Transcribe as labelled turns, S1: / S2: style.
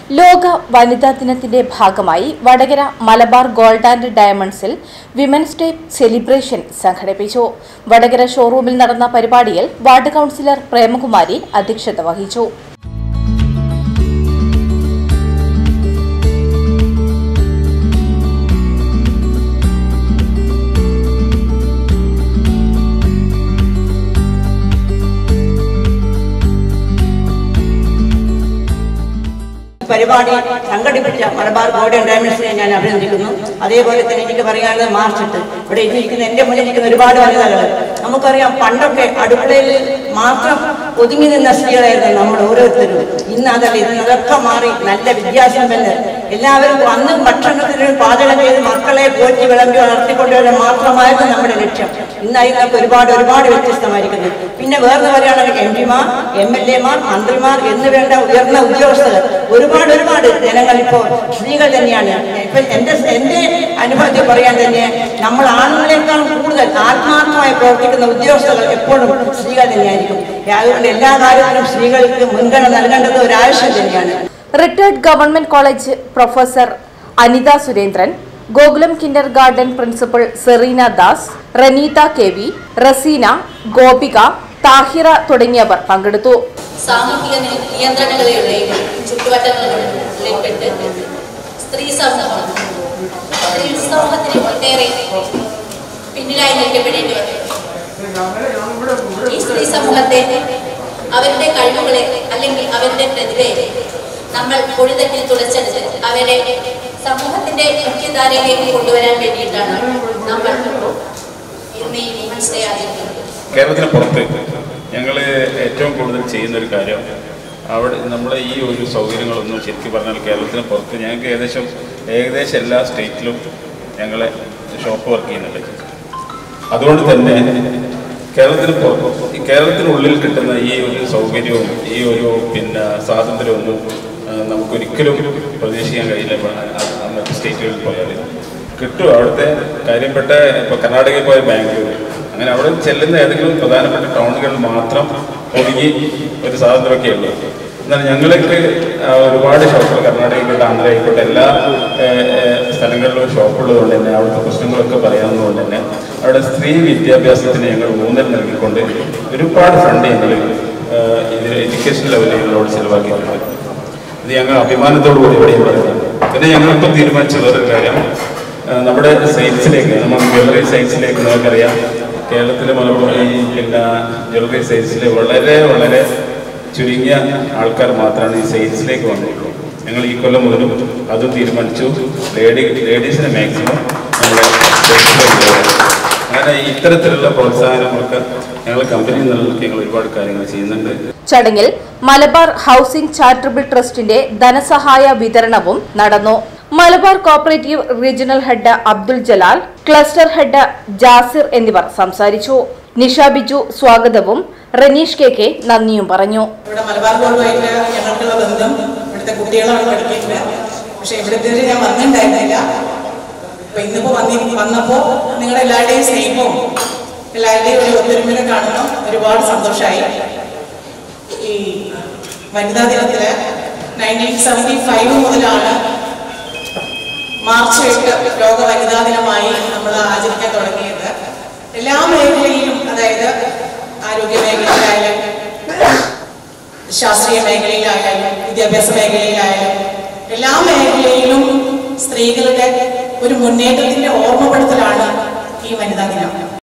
S1: ലോക വനിതാ ദിനത്തിന്റെ ഭാഗമായി വടകര മലബാർ ഗോൾഡ് ആൻഡ് ഡയമണ്ട്സിൽ വിമൻസ് ഡേ സെലിബ്രേഷൻ സംഘടിപ്പിച്ചു വടകര ഷോറൂമിൽ നടന്ന പരിപാടിയിൽ വാർഡ് കൌൺസിലർ പ്രേമകുമാരി അധ്യക്ഷത വഹിച്ചു
S2: പരിപാടി സംഘടിപ്പിച്ച മലബാർ ഗോൾഡൻ ഡയമണ്ട്സിനെ ഞാൻ അഭിനന്ദിക്കുന്നു അതേപോലെ തന്നെ എനിക്ക് പറയാനുള്ളത് മാർച്ചിട്ട് ഇവിടെ ഇരിക്കുന്ന എന്റെ മുന്നിൽ ഇരിക്കുന്ന ഒരുപാട് വനിതകൾ നമുക്കറിയാം പണ്ടൊക്കെ അടുക്കളയിൽ മാത്രം ഒതുങ്ങി നിന്ന സ്ത്രീകളായിരുന്നു നമ്മൾ ഓരോരുത്തരും ഇന്ന് അതല്ല ഇന്ന് അതൊക്കെ മാറി നല്ല വിദ്യാസമ്പന്നർ എല്ലാവരും അന്ന് ഭക്ഷണത്തിന് പാചകം ചെയ്ത് മക്കളെ പോറ്റി വിളമ്പി വളർത്തിക്കൊണ്ടുവരാൻ മാത്രമായിരുന്നു നമ്മുടെ ലക്ഷ്യം ഇന്ന് അതിനൊക്കെ ഒരുപാട് ഒരുപാട് വ്യത്യസ്തമായിരിക്കുന്നു പിന്നെ വേറെ പറയുകയാണെങ്കിൽ എം പിമാർ എം എൽ എമാർ മന്ത്രിമാർ എന്ന് വേണ്ട ഉയർന്ന ഉദ്യോഗസ്ഥർ ഒരുപാട് ഒരുപാട് ജനങ്ങൾ ഇപ്പോൾ സ്ത്രീകൾ തന്നെയാണ് ഇപ്പൊ എന്റെ എന്റെ അനുഭവത്തിൽ പറയാൻ തന്നെ നമ്മൾ ആണുങ്ങളെക്കാൾ കൂടുതൽ ആത്മാർത്ഥമായി പ്രവർത്തിക്കുന്ന ഉദ്യോഗസ്ഥകൾ എപ്പോഴും സ്ത്രീകൾ തന്നെയായിരിക്കും അതുകൊണ്ട് എല്ലാ കാര്യത്തിലും സ്ത്രീകൾക്ക് മുൻഗണന നൽകേണ്ടത് ഒരു ആവശ്യം തന്നെയാണ്
S1: retired government college professor Anitha Surendran Gokulam kindergarten principal Sareena Das Raneetha K V Raseena Gopika Thahira തുടങ്ങിയവർ പങ്കെടുത്തു
S3: സാമൂഹിക നി- നിയന്ത്രണങ്ങളുടെയും ചുറ്റുവട്ടങ്ങളിൽപ്പെട്ട് സ്ത്രീ സമൂഹം സ്ത്രീ സമൂഹത്തിന് ഒട്ടേറെ പിന്നിലായി നിൽക്കപ്പെടേണ്ടി വന്നു ഈ സ്ത്രീ സമൂഹത്തെ അവരുടെ കഴിവുകളെ അല്ലെങ്കിൽ അവരുടെ പ്രതിഭയെ നമ്മൾ പൊഴുതട്ടിൽ തുളച്ചെടുത്ത് അവരെ സമൂഹത്തിന്റെ മുഖ്യധാരയിലേക്ക് കൊണ്ടുവരാൻ വേണ്ടിയിട്ടാണ് നമ്മൾ ഇന്ന് ഈ വിമൻസ് ഡേ ആചരിക്കുന്നത്
S4: കേരളത്തിന് പുറത്ത് ഞങ്ങൾ ഏറ്റവും കൂടുതൽ ചെയ്യുന്ന ഒരു കാര്യം അവിടെ നമ്മളെ ഈ ഒരു സൗകര്യങ്ങളൊന്നും ശരിക്കും പറഞ്ഞാൽ കേരളത്തിന് പുറത്ത് ഞങ്ങൾക്ക് ഏകദേശം ഏകദേശം എല്ലാ സ്റ്റേറ്റിലും ഞങ്ങളെ ഷോപ്പ് വർക്ക് ചെയ്യുന്നുണ്ട് അതുകൊണ്ട് തന്നെ കേരളത്തിന് പുറത്ത് ഈ കേരളത്തിനുള്ളിൽ കിട്ടുന്ന ഈ ഒരു സൗകര്യവും ഈ ഒരു പിന്നെ സ്വാതന്ത്ര്യമൊന്നും ആ, നമുക്കൊരിക്കലും പ്രതീക്ഷിക്കാൻ കഴിയില്ല ഇപ്പൊ ആ- ആ മറ്റ് സ്റ്റേറ്റുകളിൽ പോയാൽ കിട്ടും അവിടുത്തെ കാര്യപ്പെട്ട ഇപ്പോൾ കർണാടകയിൽ പോയ ബാംഗ്ലൂർ അങ്ങനെ അവിടെ ചെല്ലുന്ന ഏതെങ്കിലും പ്രധാനപ്പെട്ട ടൗണുകളിൽ മാത്രം ഒതുങ്ങി ഒരു സ്വാതന്ത്ര്യമൊക്കെ ഉള്ളൂ എന്നാൽ ഞങ്ങൾക്ക് ആ, ഒരുപാട് ഷോപ്പുകൾ കർണാടകയിലോട്ട് ആന്ധ്രയിലോട്ട് എല്ലാ ഏ, ഏ, സ്ഥലങ്ങളിലും ഷോപ്പുള്ളതുകൊണ്ട് തന്നെ അവിടുത്തെ പ്രശ്നങ്ങളൊക്കെ പറയാവുന്നതുകൊണ്ട് തന്നെ അവിടെ സ്ത്രീ വിദ്യാഭ്യാസത്തിന് ഞങ്ങൾ ഊന്നൽ നൽകിക്കൊണ്ട് ഒരുപാട് ഫണ്ട് ഞങ്ങൾ ഇതിൽ എഡ്യൂക്കേഷൻ ലെവലുകളിലോട് ചിലവാക്കിയിട്ടുണ്ട് ഇത് ഞങ്ങൾ അഭിമാനത്തോടു കൂടി ഇവിടെയും പറയുന്നത് പിന്നെ ഞങ്ങളിപ്പോൾ തീരുമാനിച്ച വേറൊരു കാര്യം ആ, നമ്മുടെ സയൻസിലേക്ക് നമ്മൾ ജ്വല്ലറി സയൻസിലേക്ക് നമുക്കറിയാം കേരളത്തിലെ മലപ്പുറം ഈ പിന്നെ ജ്വല്ലറി സയൻസിൽ വളരെ വളരെ ചുരുങ്ങിയ ആൾക്കാർ മാത്രമാണ് ഈ സയൻസിലേക്ക് വന്നിട്ടുള്ളൂ ഞങ്ങൾ ഈ കൊല്ലം മുതലും അതും തീരുമാനിച്ചു ലേഡി ലേഡീസിനെ മാക്സിമം നമ്മൾ അങ്ങനെ ഇത്തരത്തിലുള്ള പ്രോത്സാഹനങ്ങളൊക്കെ ഞങ്ങൾ കമ്പനി നിലനിൽക്ക് ഞങ്ങൾ ഒരുപാട് കാര്യങ്ങൾ ചെയ്യുന്നുണ്ട്
S1: ചടങ്ങിൽ മലബാർ ഹൌസിംഗ് ചാരിറ്റബിൾ ട്രസ്റ്റിന്റെ ധനസഹായ വിതരണവും നടന്നു Malabar cooperative regional head Abdul Jalal cluster head Jasir എന്നിവർ സംസാരിച്ചു നിഷ ബിജു സ്വാഗതവും റനീഷ് കെ കെ നന്ദിയും പറഞ്ഞു
S5: ഇവിടെ മലബാർ ഗോൾഡുമായിട്ട് ഞങ്ങൾക്കുള്ള ബന്ധം ഇവിടുത്തെ കുട്ടികളാണ് പഠിക്കുന്നത് പക്ഷെ ഇവിടുത്തെ ഞാൻ വന്നിട്ടുണ്ടായിരുന്നില്ല അപ്പൊ ഇന്നിപ്പോ വന്നി വന്നപ്പോ നിങ്ങളുടെ എല്ലാവരുടെയും സ്നേഹവും എല്ലാവരുടെയും ഒരു ഒത്തൊരുമനെ കാണുമ്പോൾ ഒരുപാട് സന്തോഷമായി ഈ വനിതാ ദിനത്തില് നയൻറ്റീൻ സെവൻറ്റി ഫൈവ് മുതലാണ് മാർച്ച് എട്ട് ലോക വനിതാ ദിനമായി നമ്മൾ ആചരിക്കാൻ തുടങ്ങിയത് എല്ലാ മേഖലയിലും അതായത് ആരോഗ്യ മേഖലയിലായാലും ശാസ്ത്രീയ മേഖലയിലായാലും വിദ്യാഭ്യാസ മേഖലയിലായാലും എല്ലാ മേഖലയിലും സ്ത്രീകളുടെ ഒരു മുന്നേറ്റത്തിന്റെ ഓർമ്മപ്പെടുത്തലാണ് ഈ വനിതാ ദിനം